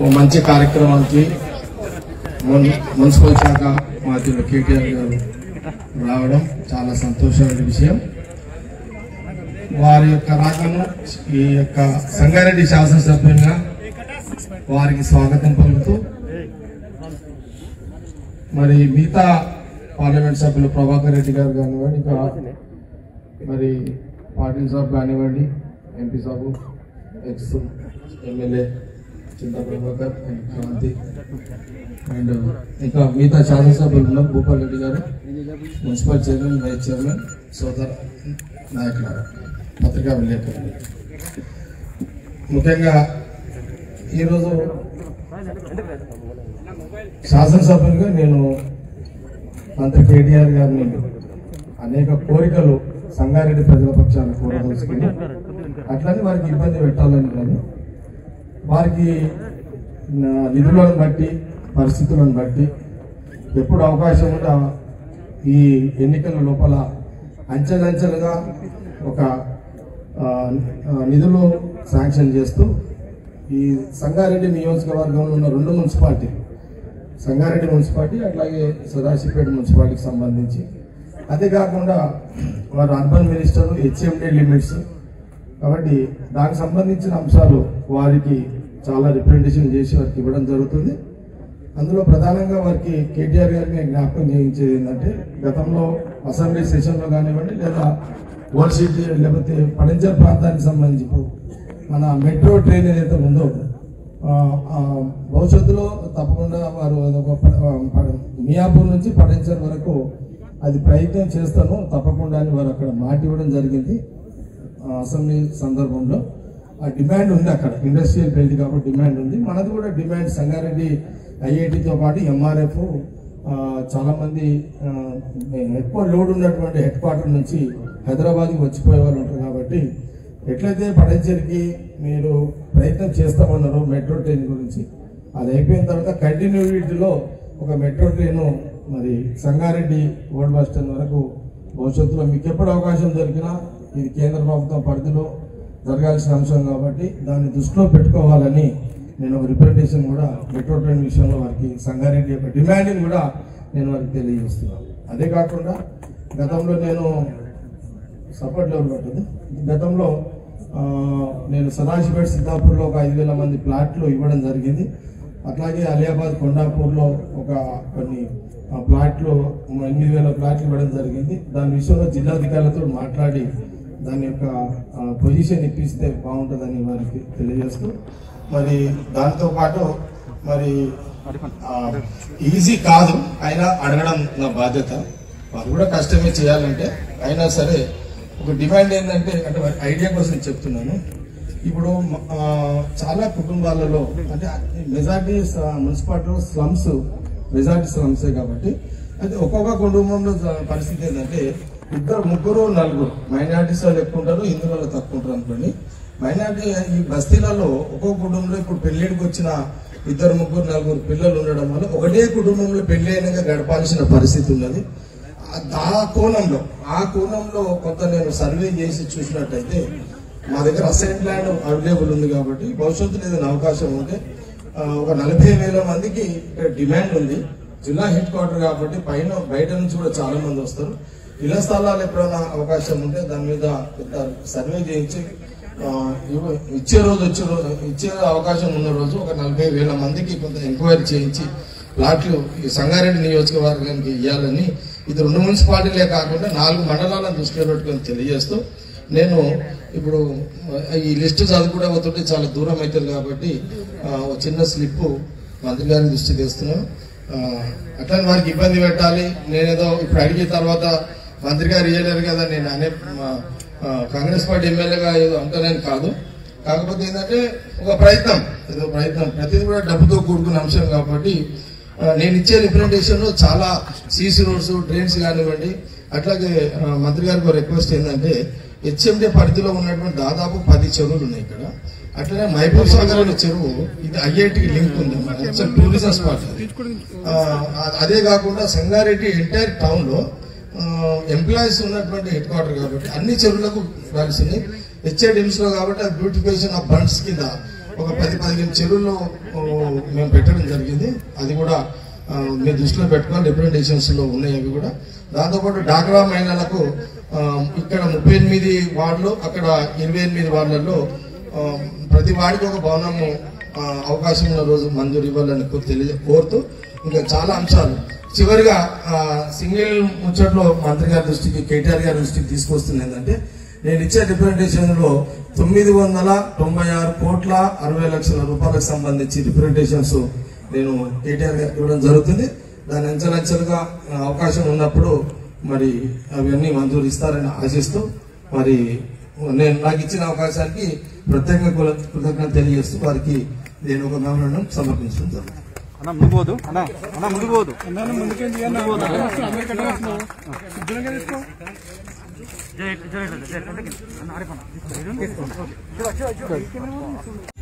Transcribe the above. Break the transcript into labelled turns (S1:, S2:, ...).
S1: ఒక మంచి కార్యక్రమానికి మున్- మున్సిపల్ శాఖ మంత్రులు కేటీఆర్ గారు రావడం చాలా సంతోషమైన విషయం వారి యొక్క రాకను ఈ యొక్క సంగారెడ్డి శాసనసభ్యునిగా వారికి స్వాగతం పలుకుతూ మరి మిగతా పార్లమెంట్ సభ్యులు ప్రభాకర్ రెడ్డి గారు కానివ్వండి ఇంకా మరి పాటిల్ సాబ్ కానివ్వండి ఎంపీ సాబు ఎక్స్ ఎమ్మెల్యే చింత ప్రభాకర్ అండ్ క్రాంతి అండ్ ఇంకా మిగతా శాసనసభ్యులు ఉన్నారు భూపాల్ రెడ్డి గారు మున్సిపల్ చైర్మన్ వైస్ చైర్మన్ సోదర నాయకుల పత్రికా విలేకరులు ముఖ్యంగా ఈరోజు శాసనసభ్యులుగా నేను మంత్రి కేటీఆర్ గారిని అనేక కోరికలు సంగారెడ్డి ప్రజల పక్షాన్ని కోరదలుచుకుని అట్లని వారికి ఇబ్బంది పెట్టాలని కానీ వారికి నా నిధులను బట్టి పరిస్థితులను బట్టి ఎప్పుడు అవకాశం ఉంటే ఆ- ఈ ఎన్నికల లోపల అంచెలంచెలుగా ఒక ఆ, ఆ, నిధులు శాంక్షన్ చేస్తూ ఈ సంగారెడ్డి నియోజకవర్గంలో ఉన్న రెండు మున్సిపాలిటీలు సంగారెడ్డి మున్సిపాలిటీ అట్లాగే సదాశివపేట మున్సిపాలిటీకి సంబంధించి అదే కాకుండా వారు అర్బన్ మినిస్టర్ హెచ్ఎండి లిమిట్స్ కాబట్టి దానికి సంబంధించిన అంశాలు వారికి చాలా రిప్రజెంటేషన్ చేసి వారికి ఇవ్వడం జరుగుతుంది అందులో ప్రధానంగా వారికి కేటీఆర్ గారిని జ్ఞాపకం చేయించేది ఏంటంటే గతంలో అసెంబ్లీ సెషన్లో కానివ్వండి లేదా ఓల్డ్ సిటీ లేకపోతే పడంచర్ ప్రాంతానికి సంబంధించి ఇప్పుడు మన మెట్రో ట్రైన్ ఏదైతే ఉందో ఆ, ఆ, భవిష్యత్తులో తప్పకుండా వారు అదొక ప- ఆ, ప- మియాపూర్ నుంచి పడంచర్ వరకు అది ప్రయత్నం చేస్తాను తప్పకుండా అని వారు అక్కడ మాట ఇవ్వడం జరిగింది ఆ, అసెంబ్లీ సందర్భంలో ఆ డిమాండ్ ఉంది అక్కడ ఇండస్ట్రియల్ బెల్ట్ కాబట్టి డిమాండ్ ఉంది మనది కూడా డిమాండ్ సంగారెడ్డి ఐఐటితో పాటు ఎంఆర్ఎఫ్ చాలా మంది ఆ, ఎక్కువ లోడ్ ఉన్నటువంటి హెడ్ క్వార్టర్ నుంచి హైదరాబాద్కి వచ్చిపోయే వాళ్ళు ఉంటారు కాబట్టి ఎట్లయితే పడంచేరికి మీరు ప్రయత్నం చేస్తామన్నారో మెట్రో ట్రైన్ గురించి అది అయిపోయిన తర్వాత కంటిన్యూటీలో ఒక మెట్రో ట్రైన్ మరి సంగారెడ్డి ఓల్డ్ బస్ స్టాండ్ వరకు భవిష్యత్తులో మీకు ఎప్పుడు అవకాశం దొరికినా ఇది కేంద్ర ప్రభుత్వం పరిధిలో జరగాల్సిన అంశం కాబట్టి దాన్ని దృష్టిలో పెట్టుకోవాలని నేను ఒక రిప్రజెంటేషన్ కూడా మెట్రో ట్రైన్ విషయంలో వారికి సంగారెడ్డి యొక్క డిమాండ్ని కూడా నేను వారికి తెలియజేస్తున్నాను అదే కాకుండా గతంలో నేను సపోర్ట్ లెవెల్ పట్టదు గతంలో ఆ, నేను సదాశివపేట సిద్ధాపూర్లో ఒక ఐదు వేల మంది ప్లాట్లు ఇవ్వడం జరిగింది అట్లాగే అలియాబాద్ కొండాపూర్లో ఒక కొన్ని ఆ, ప్లాట్లు ఎనిమిది వేల ప్లాట్లు ఇవ్వడం జరిగింది దాని విషయంలో జిల్లాధికారులతో మాట్లాడి దాని యొక్క ఆ, పొజిషన్ ఇప్పిస్తే బాగుంటుందని వారికి తెలియజేస్తూ మరి దాంతో పాటు మరి ఆ, ఈజీ కాదు అయినా అడగడం నా బాధ్యత వారు కూడా కష్టమే చేయాలంటే అయినా సరే ఒక డిమాండ్ ఏంటంటే అంటే వారి ఐడియా కోసం చెప్తున్నాను ఇప్పుడు ఆ, చాలా కుటుంబాలలో అంటే మెజార్టీ మున్సిపాలిటీలో స్లమ్స్ మెజార్టీ స్లమ్సే కాబట్టి అయితే ఒక్కొక్క కుటుంబంలో జ- పరిస్థితి ఏంటంటే ఇద్దరు ముగ్గురు నలుగురు మైనార్టీస్ వాళ్ళు ఎక్కువ ఉంటారు హిందువులలో తక్కువ ఉంటారు అనుకోండి మైనార్టీ ఈ బస్తీలలో ఒక్కొక్క కుటుంబంలో ఇప్పుడు పెళ్లిడికి వచ్చిన ఇద్దరు ముగ్గురు నలుగురు పిల్లలు ఉండడం వల్ల ఒకటే కుటుంబంలో పెళ్లి అయినాక గడపాల్సిన పరిస్థితి ఉన్నది ఆ- ఆ కోణంలో ఆ కోణంలో కొంత నేను సర్వే చేసి చూసినట్టయితే మా దగ్గర అసైన్ ల్యాండ్ అవైలబుల్ ఉంది కాబట్టి భవిష్యత్తులో ఏదైనా అవకాశం ఉంటే ఆ, ఒక నలభై వేల మందికి ఇక్కడ డిమాండ్ ఉంది జిల్లా హెడ్ క్వార్టర్ కాబట్టి పైన బయట నుంచి కూడా చాలా మంది వస్తారు ఇళ్ల స్థలాలు ఎప్పుడైనా అవకాశం ఉంటే దాని మీద పెద్ద సర్వే చేయించి ఆ, ఇవ్వ- ఇచ్చే రోజు వచ్చే రోజు ఇచ్చే అవకాశం ఉన్న రోజు ఒక నలభై వేల మందికి కొంత ఎంక్వైరీ చేయించి ప్లాట్లు ఈ సంగారెడ్డి నియోజకవర్గానికి ఇవ్వాలని ఇది రెండు మున్సిపాలిటీలే కాకుండా నాలుగు మండలాలను దృష్టిలో పెట్టుకొని తెలియజేస్తూ నేను ఇప్పుడు ఆ, ఈ లిస్టు చదువుకుంటే పోతుంటే చాలా దూరం అవుతుంది కాబట్టి ఆ, ఒక చిన్న స్లిప్ మంత్రి గారికి దృష్టి తెస్తున్నాను ఆ, అట్లని వారికి ఇబ్బంది పెట్టాలి నేనేదో ఇప్పుడు అడిగిన తర్వాత మంత్రి గారు ఇవ్వలేరు కదా నేను అనే మా, ఆ, కాంగ్రెస్ పార్టీ ఎమ్మెల్యేగా ఏదో అంటానని కాదు కాకపోతే ఏంటంటే ఒక ప్రయత్నం ఏదో ప్రయత్నం ప్రతిదీ కూడా డబ్బుతో కూడుకున్న అంశం కాబట్టి ఆ, నేను ఇచ్చే రిప్రజెంటేషన్ చాలా సీసీ రోడ్స్ ట్రైన్స్ కానివ్వండి అట్లాగే ఆ, మంత్రి గారికి ఒక రిక్వెస్ట్ ఏంటంటే హెచ్ఎండి పరిధిలో ఉన్నటువంటి దాదాపు పది చెరువులు ఉన్నాయి ఇక్కడ అట్లనే మహబూబ్ సాగర్ అనే చెరువు ఇది ఐఐటికి లింక్ ఉంది ఇట్స్ టూరిజం స్పాట్ అది. ఆ, అదే కాకుండా సంగారెడ్డి ఎంటైర్ టౌన్ లో ఎంప్లాయీస్ ఉన్నటువంటి హెడ్ క్వార్టర్ కాబట్టి అన్ని చెరువులకు ఇవ్వాల్సింది హెచ్ఐడిఎంస్ లో కాబట్టి అది బ్యూటిఫికేషన్ ఆఫ్ బండ్స్ కింద ఒక పది పదిహేను చెరువులు ఆ, మేము పెట్టడం జరిగింది అది కూడా ఆ, మీరు దృష్టిలో పెట్టుకోవాలి రిప్రజెంటేషన్స్ లో ఉన్నాయి అవి కూడా దాంతోపాటు డాక్రా మహిళలకు ఆ, ఇక్కడ ముప్పై ఎనిమిది వార్డులు అక్కడ ఇరవై ఎనిమిది వార్డులలో ఆ, ప్రతి వాడికి ఒక భవనము ఆ, అవకాశం ఉన్న రోజు మంజూరు ఇవ్వాలని కో- తెలియ కోరుతూ ఇంకా చాలా అంశాలు చివరిగా ఆ, సింగిల్ ముచ్చట్లో మంత్రి గారి దృష్టికి కేటీఆర్ గారి దృష్టికి తీసుకొస్తుంది ఏంటంటే నేను ఇచ్చే రిప్రజెంటేషన్ లో తొమ్మిది వందల తొంభై ఆరు కోట్ల అరవై లక్షల రూపాయలకు సంబంధించి రిప్రజెంటేషన్స్ నేను కేటీఆర్ గారికి ఇవ్వడం జరుగుతుంది దాని అంచెలంచెలుగా ఆ, అవకాశం ఉన్నప్పుడు మరి అవన్నీ మంజూరు ఇస్తారని ఆశిస్తూ మరి నేను నాకు ఇచ్చిన అవకాశానికి ప్రత్యేకంగా కృత- కృతజ్ఞత తెలియజేస్తూ వారికి నేను ఒక మెమోరాండం సమర్పించడం జరుగుతుంది
S2: అన్న ముందు పోదు అన్న అన్న ముందు పోదు
S3: జై జై జై జై